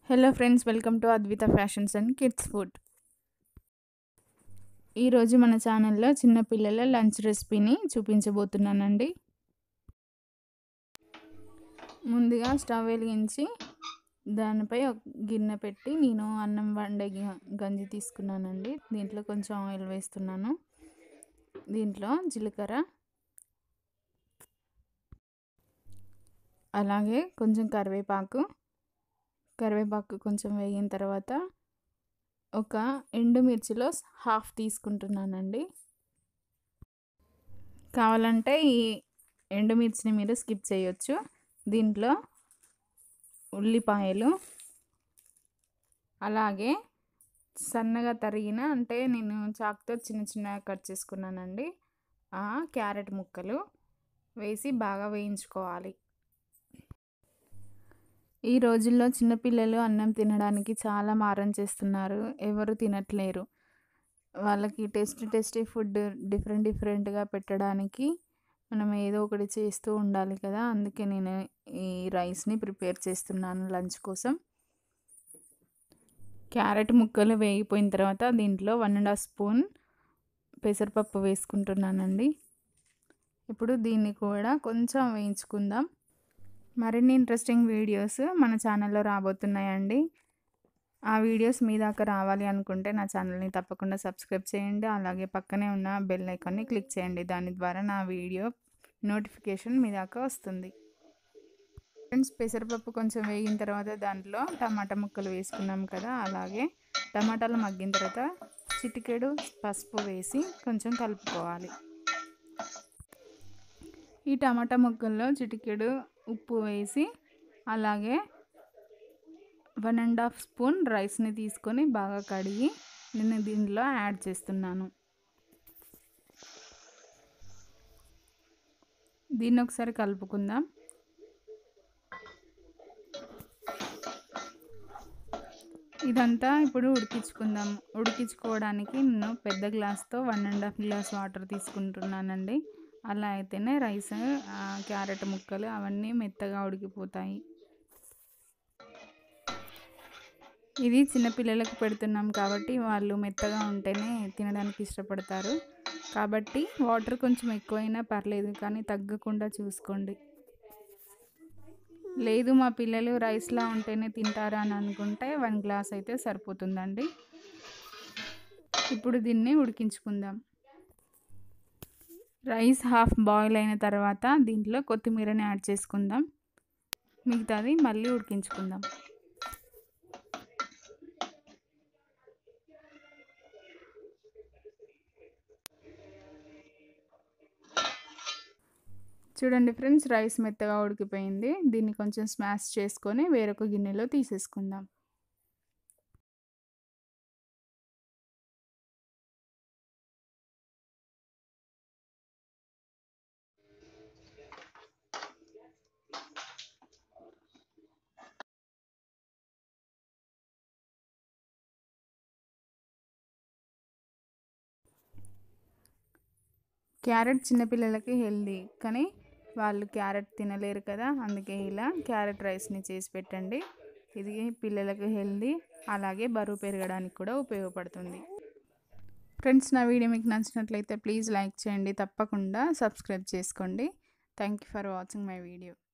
hello friends welcome to Advitha fashions and kids food ఈరోజు మన ఛానల్లో చిన్నపిల్లల లంచ్ రెసిపీని చూపించబోతున్నానండి ముందుగా స్టవ్ వెలిగించి దానిపై ఒక గిన్నె పెట్టి నేను అన్నం వండే గి- గంజి తీసుకున్నానండి దీంట్లో కొంచెం ఆయిల్ వేస్తున్నాను దీంట్లో జీలకర్ర అలాగే కొంచెం కరివేపాకు కరివేపాకు కొంచెం వేగిన తర్వాత ఒక ఎండుమిర్చిలో హాఫ్ తీసుకుంటున్నానండి కావాలంటే ఈ ఎండుమిర్చిని మీరు స్కిప్ చేయొచ్చు దీంట్లో ఉల్లిపాయలు అలాగే సన్నగా తరిగిన అంటే నేను చాకుతో చిన్న చిన్నగా కట్ చేసుకున్నానండి ఆ క్యారెట్ ముక్కలు వేసి బాగా వేయించుకోవాలి ఈ రోజుల్లో చిన్నపిల్లలు అన్నం తినడానికి చాలా మారం చేస్తున్నారు ఎవరు తినట్లేరు వాళ్ళకి టేస్టీ టేస్టీ ఫుడ్ డిఫరెంట్ డిఫరెంట్గా పెట్టడానికి మనం ఏదో ఒకటి చేస్తూ ఉండాలి కదా అందుకే నేను ఈ రైస్ని ప్రిపేర్ చేస్తున్నాను లంచ్ కోసం క్యారెట్ ముక్కలు వేగిపోయిన తర్వాత దీంట్లో వన్ అండ్ హాఫ్ స్పూన్ పెసరపప్పు వేసుకుంటున్నానండి ఇప్పుడు దీన్ని కూడా కొంచెం వేయించుకుందాం మరిన్ని ఇంట్రెస్టింగ్ వీడియోస్ మన ఛానల్లో రాబోతున్నాయండి ఆ వీడియోస్ మీ దాకా రావాలి అనుకుంటే నా ఛానల్ని తప్పకుండా సబ్స్క్రైబ్ చేయండి అలాగే పక్కనే ఉన్న బెల్ ఐకాన్ని క్లిక్ చేయండి దాని ద్వారా నా వీడియో నోటిఫికేషన్ మీ దాకా వస్తుంది ఫ్రెండ్స్ పెసరపప్పు కొంచెం వేగిన తర్వాత దాంట్లో టమాటా ముక్కలు వేసుకున్నాం కదా అలాగే టమాటాలు మగ్గిన తర్వాత చిటికెడు పసుపు వేసి కొంచెం కలుపుకోవాలి ఈ టమాటా ముక్కల్లో చిటికెడు ఉప్పు వేసి అలాగే వన్ అండ్ హాఫ్ స్పూన్ రైస్ని తీసుకొని బాగా కడిగి నేను దీనిలో యాడ్ చేస్తున్నాను దీన్ని ఒకసారి కలుపుకుందాం ఇదంతా ఇప్పుడు ఉడికించుకుందాం ఉడికించుకోవడానికి నేను పెద్ద గ్లాస్తో one and half glass water తీసుకుంటున్నానండి అలా అయితేనే రైస్ క్యారెట్ ముక్కలు అవన్నీ మెత్తగా ఉడికిపోతాయి ఇది చిన్నపిల్లలకు పెడుతున్నాం కాబట్టి వాళ్ళు మెత్తగా ఉంటేనే తినడానికి ఇష్టపడతారు కాబట్టి వాటర్ కొంచెం ఎక్కువైనా పర్లేదు కానీ తగ్గకుండా చూసుకోండి లేదు మా పిల్లలు రైస్లా ఉంటేనే తింటారా అని అనుకుంటే వన్ గ్లాస్ అయితే సరిపోతుందండి ఇప్పుడు దీన్ని ఉడికించుకుందాం రైస్ హాఫ్ బాయిల్ అయిన తర్వాత దీంట్లో కొత్తిమీరని యాడ్ చేసుకుందాం మిగతాది మళ్ళీ ఉడికించుకుందాం చూడండి ఫ్రెండ్స్ రైస్ మెత్తగా ఉడికిపోయింది దీన్ని కొంచెం స్మాష్ చేసుకొని వేరొక గిన్నెలో తీసేసుకుందాం క్యారెట్ చిన్నపిల్లలకి హెల్దీ కానీ వాళ్ళు క్యారెట్ తినలేరు కదా అందుకే ఇలా క్యారెట్ రైస్ని చేసి పెట్టండి ఇది పిల్లలకు హెల్దీ అలాగే బరువు పెరగడానికి కూడా ఉపయోగపడుతుంది ఫ్రెండ్స్ నా వీడియో మీకు నచ్చినట్లయితే ప్లీజ్ లైక్ చేయండి తప్పకుండా సబ్స్క్రైబ్ చేసుకోండి thank you for watching my video